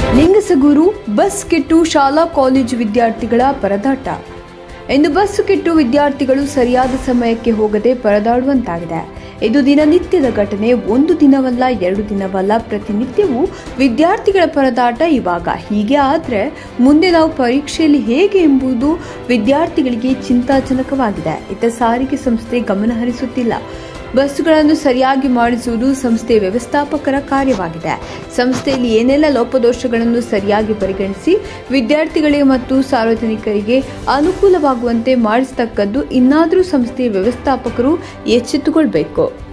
Lingasugur bus ಕೆಟ್ಟು ಶಾಲಾ college ವಿದ್ಯಾರ್ಥಿಗಳ ಪರದಾಟ ಇಂದು ಬಸ್ ಕೆಟ್ಟು ವಿದ್ಯಾರ್ಥಿಗಳು ಸರಿಯಾದ ಸಮಯಕ್ಕೆ ಹೋಗದೆ ಪರದಾಡುವಂತಾಗಿದೆ ಇದು ದಿನನಿತ್ಯದ ಘಟನೆ ಒಂದು ದಿನವಲ್ಲ ಎರಡು ದಿನವಲ್ಲ ಪ್ರತಿನಿತ್ಯವೂ ವಿದ್ಯಾರ್ಥಿಗಳ ಪರದಾಟ ಇವಾಗ ಹೀಗೆ ಆದರೆ ಮುಂದೆ ನಾವು ಪರೀಕ್ಷೆಯಲ್ಲಿ ಹೇಗೆ ಎಂಬುದು ವಿದ್ಯಾರ್ಥಿಗಳಿಗೆ ಚಿಂತಾಜನಕವಾಗಿದೆ ಇತ್ತ ಸಾರಿಗೆ ಸಂಸ್ಥೆ ಗಮನ ಹರಿಸುತ್ತಿಲ್ಲ ಬಸ್ಸುಗಳನ್ನು ಸರಿಯಾಗಿ ಮಾಡಿಸುವುದು ಸಂಸ್ಥೆಯ ವ್ಯವಸ್ಥಾಪಕರ ಕಾರ್ಯವಾಗಿದೆ ಸಂಸ್ಥೆಯಲ್ಲಿ ಏನೆಲ್ಲ ಲೋಪದೋಷಗಳನ್ನು ಸರಿಯಾಗಿ ಪರಿಗಣಿಸಿ ವಿದ್ಯಾರ್ಥಿಗಳಿಗೆ ಮತ್ತು ಸಾರ್ವಜನಿಕರಿಗೆ ಅನುಕೂಲವಾಗುವಂತೆ ಮಾಡಿಸತಕ್ಕದ್ದು ಇನ್ನಾದರೂ ಸಂಸ್ಥೆಯ ವ್ಯವಸ್ಥಾಪಕರು ಎಚ್ಚೆತ್ತುಕೊಳ್ಬೇಕು